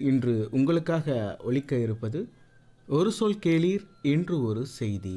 இன்று உங்களுக்காக ஒலிக்க இருப்பது ஒரு சொல் கேளீர் இன்று ஒரு செய்தி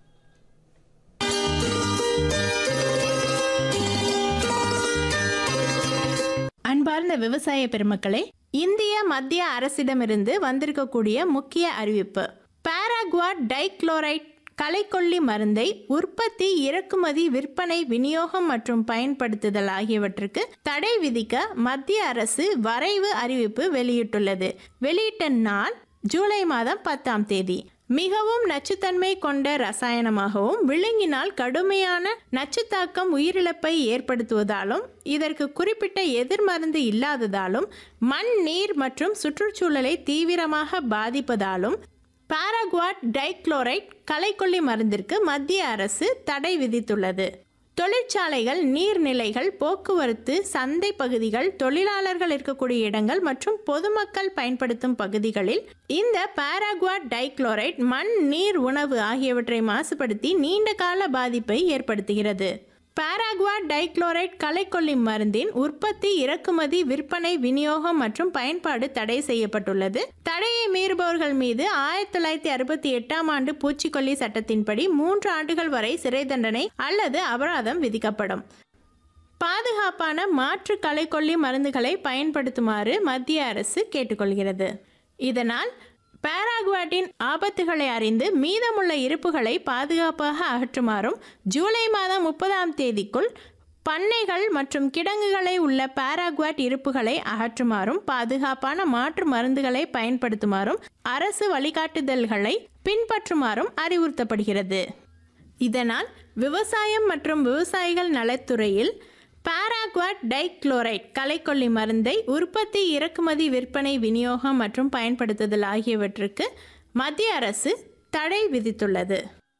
அன்பார்ந்த விவசாய பெருமக்களே இந்திய மத்திய அரசிடமிருந்து வந்திருக்கக்கூடிய முக்கிய அறிவிப்பு பாராகுவா டைக்ளோரைட் களைக்கொல்லி மருந்தை உற்பத்தி இறக்குமதி விற்பனை விநியோகம் மற்றும் பயன்படுத்துதல் ஆகியவற்றுக்கு தடை விதிக்க மத்திய அரசு வரைவு அறிவிப்பு வெளியிட்டுள்ளது வெளியிட்ட நாள் ஜூலை மாதம் பத்தாம் தேதி மிகவும் நச்சுத்தன்மை கொண்ட ரசாயனமாகவும் விழுங்கினால் கடுமையான நச்சுத்தாக்கம் உயிரிழப்பை ஏற்படுத்துவதாலும் இதற்கு குறிப்பிட்ட எதிர்மருந்து இல்லாததாலும் மண் நீர் மற்றும் சுற்றுச்சூழலை தீவிரமாக பாதிப்பதாலும் பாராகுவாட் டைக்ளோரைட் களைக்கொல்லி மருந்திற்கு மத்திய அரசு தடை விதித்துள்ளது தொழிற்சாலைகள் நீர்நிலைகள் போக்குவரத்து சந்தை பகுதிகள் தொழிலாளர்கள் இருக்கக்கூடிய இடங்கள் மற்றும் பொதுமக்கள் பயன்படுத்தும் பகுதிகளில் இந்த பாராகுவா டைக்ளோரைட் மண் நீர் உணவு ஆகியவற்றை மாசுபடுத்தி நீண்ட கால பாதிப்பை ஏற்படுத்துகிறது பாராகுவா டைக்ளோரைட் களைக்கொல்லி மருந்தின் உற்பத்தி இறக்குமதி விற்பனை விநியோகம் மற்றும் பயன்பாடு தடை செய்யப்பட்டுள்ளது தடையை மீறுபவர்கள் மீது ஆயிரத்தி தொள்ளாயிரத்தி அறுபத்தி எட்டாம் ஆண்டு பூச்சிக்கொல்லி சட்டத்தின்படி மூன்று ஆண்டுகள் வரை சிறை தண்டனை அல்லது அபராதம் விதிக்கப்படும் பாதுகாப்பான மாற்று களைக்கொல்லி மருந்துகளை பயன்படுத்துமாறு மத்திய அரசு கேட்டுக்கொள்கிறது இதனால் பாராகுவாட்டின் ஆபத்துகளை அறிந்து மீதமுள்ள இருப்புகளை பாதுகாப்பாக அகற்றுமாறும் ஜூலை மாதம் முப்பதாம் தேதிக்குள் பண்ணைகள் மற்றும் கிடங்குகளை உள்ள பாராகுவாட் இருப்புகளை அகற்றுமாறும் பாதுகாப்பான மாற்று மருந்துகளை பயன்படுத்துமாறும் அரசு வழிகாட்டுதல்களை பின்பற்றுமாறும் அறிவுறுத்தப்படுகிறது இதனால் விவசாயம் மற்றும் விவசாயிகள் நலத்துறையில் பாராகுவாட் டைக்ளோரைட் களைக்கொல்லி மருந்தை உற்பத்தி இறக்குமதி விற்பனை விநியோகம் மற்றும் பயன்படுத்துதல் ஆகியவற்றுக்கு மத்திய அரசு தடை விதித்துள்ளது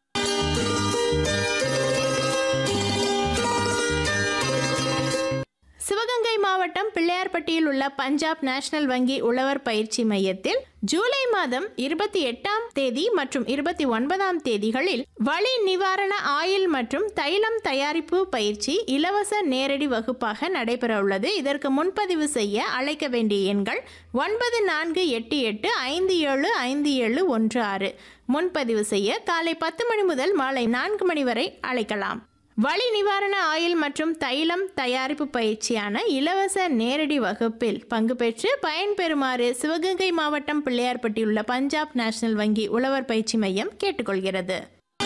சிவகங்கை மாவட்டம் பிள்ளையார்பட்டியில் உள்ள பஞ்சாப் நேஷனல் வங்கி உழவர் பயிற்சி மையத்தில் ஜூலை மாதம் இருபத்தி எட்டாம் தேதி மற்றும் இருபத்தி ஒன்பதாம் தேதிகளில் வலி நிவாரண ஆயில் மற்றும் தைலம் தயாரிப்பு பயிற்சி இலவச நேரடி வகுப்பாக நடைபெற உள்ளது இதற்கு முன்பதிவு செய்ய அழைக்க வேண்டிய எண்கள் ஒன்பது நான்கு எட்டு எட்டு ஐந்து ஏழு ஐந்து ஏழு ஒன்று ஆறு முன்பதிவு செய்ய காலை பத்து மணி முதல் மாலை நான்கு மணி வரை அழைக்கலாம் வலி நிவாரண ஆயில் மற்றும் தைலம் தயாரிப்பு பயிற்சியான இலவச நேரடி வகுப்பில் பங்கு பெற்று பயன்பெறுமாறு சிவகங்கை மாவட்டம் பிள்ளையார்பட்டியுள்ள பஞ்சாப் நேஷனல் வங்கி உழவர் பயிற்சி மையம் கேட்டுக்கொள்கிறது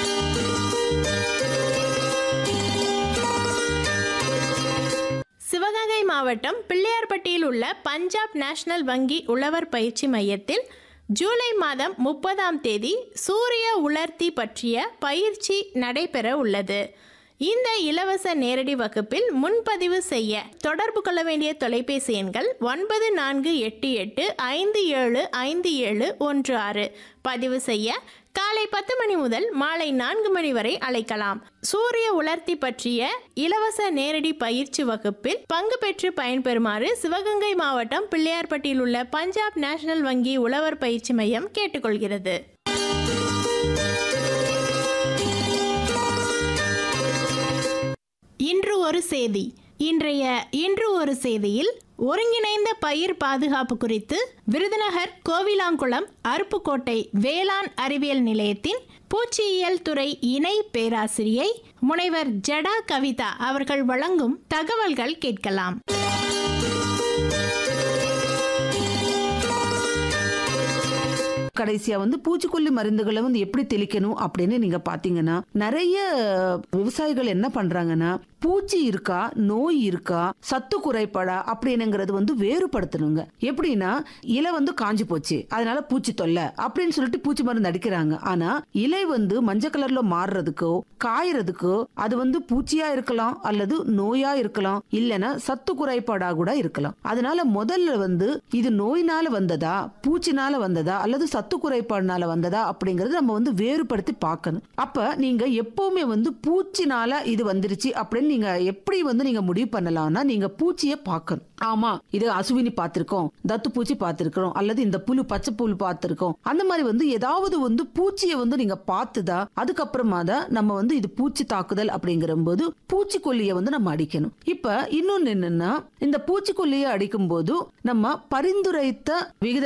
சிவகங்கை மாவட்டம் பிள்ளையார்பட்டியில் உள்ள பஞ்சாப் நேஷனல் வங்கி உழவர் பயிற்சி மையத்தில் ஜூலை மாதம் முப்பதாம் தேதி சூரிய உலர்த்தி பற்றிய பயிற்சி நடைபெற உள்ளது இந்த இலவச நேரடி வகுப்பில் முன்பதிவு செய்ய தொடர்பு கொள்ள வேண்டிய தொலைபேசி எண்கள் ஒன்பது நான்கு எட்டு எட்டு ஐந்து ஏழு ஐந்து ஏழு ஒன்று ஆறு பதிவு செய்ய காலை பத்து மணி முதல் மாலை நான்கு மணி வரை அழைக்கலாம் சூரிய உலர்த்தி பற்றிய இலவச நேரடி பயிற்சி வகுப்பில் பங்கு பெற்று பயன்பெறுமாறு சிவகங்கை மாவட்டம் பிள்ளையார்பட்டியில் உள்ள பஞ்சாப் நேஷனல் வங்கி உழவர் பயிற்சி மையம் கேட்டுக்கொள்கிறது இன்று ஒரு செய்தி இன்றைய இன்று ஒரு செய்தியில் ஒருங்கிணைந்த பயிர் பாதுகாப்பு குறித்து விருதுநகர் கோவிலாங்குளம் அருப்புக்கோட்டை வேளாண் அறிவியல் நிலையத்தின் பூச்சியியல் துறை இணை பேராசிரியை முனைவர் ஜடா கவிதா அவர்கள் வழங்கும் தகவல்கள் கேட்கலாம் கடைசியா வந்து பூச்சிக்கொல்லி மருந்துகளை வந்து எப்படி தெளிக்கணும் அப்படின்னு நீங்க பாத்தீங்கன்னா நிறைய விவசாயிகள் என்ன பண்றாங்கன்னா பூச்சி இருக்கா நோய் இருக்கா சத்து குறைபாடா அப்படின்னுங்கிறது வந்து வேறுபடுத்தணுங்க எப்படின்னா இலை வந்து காஞ்சி போச்சு அதனால பூச்சி தொல்லை அப்படின்னு சொல்லிட்டு பூச்சி மருந்து அடிக்கிறாங்க ஆனா இலை வந்து மஞ்சள் கலர்ல மாறுறதுக்கோ காயறதுக்கோ அது வந்து பூச்சியா இருக்கலாம் அல்லது நோயா இருக்கலாம் இல்லைன்னா சத்து குறைபாடா கூட இருக்கலாம் அதனால முதல்ல வந்து இது நோயினால வந்ததா பூச்சினால வந்ததா அல்லது சத்து குறைபாடுனால வந்ததா அப்படிங்கறது நம்ம வந்து வேறுபடுத்தி பார்க்கணும் அப்ப நீங்க எப்பவுமே வந்து பூச்சினால இது வந்துருச்சு அப்படின்னு நீங்க எப்படி வந்து நீங்க முடிவு பண்ணலாம்னா நீங்க பூச்சியை பார்க்கணும் ஆமா இது அசுவினி பார்த்திருக்கோம் தத்து பூச்சி பார்த்திருக்கிறோம் அல்லது இந்த புழு பச்சை புழு பார்த்திருக்கோம் அந்த மாதிரி வந்து ஏதாவது வந்து பூச்சியை வந்து நீங்க பார்த்துதா அதுக்கப்புறமா தான் நம்ம வந்து இது பூச்சி தாக்குதல் அப்படிங்கிற போது பூச்சிக்கொல்லியை வந்து நம்ம அடிக்கணும் இப்ப இன்னொன்னு என்னன்னா இந்த பூச்சிக்கொல்லியை அடிக்கும் போது நம்ம பரிந்துரைத்த விகித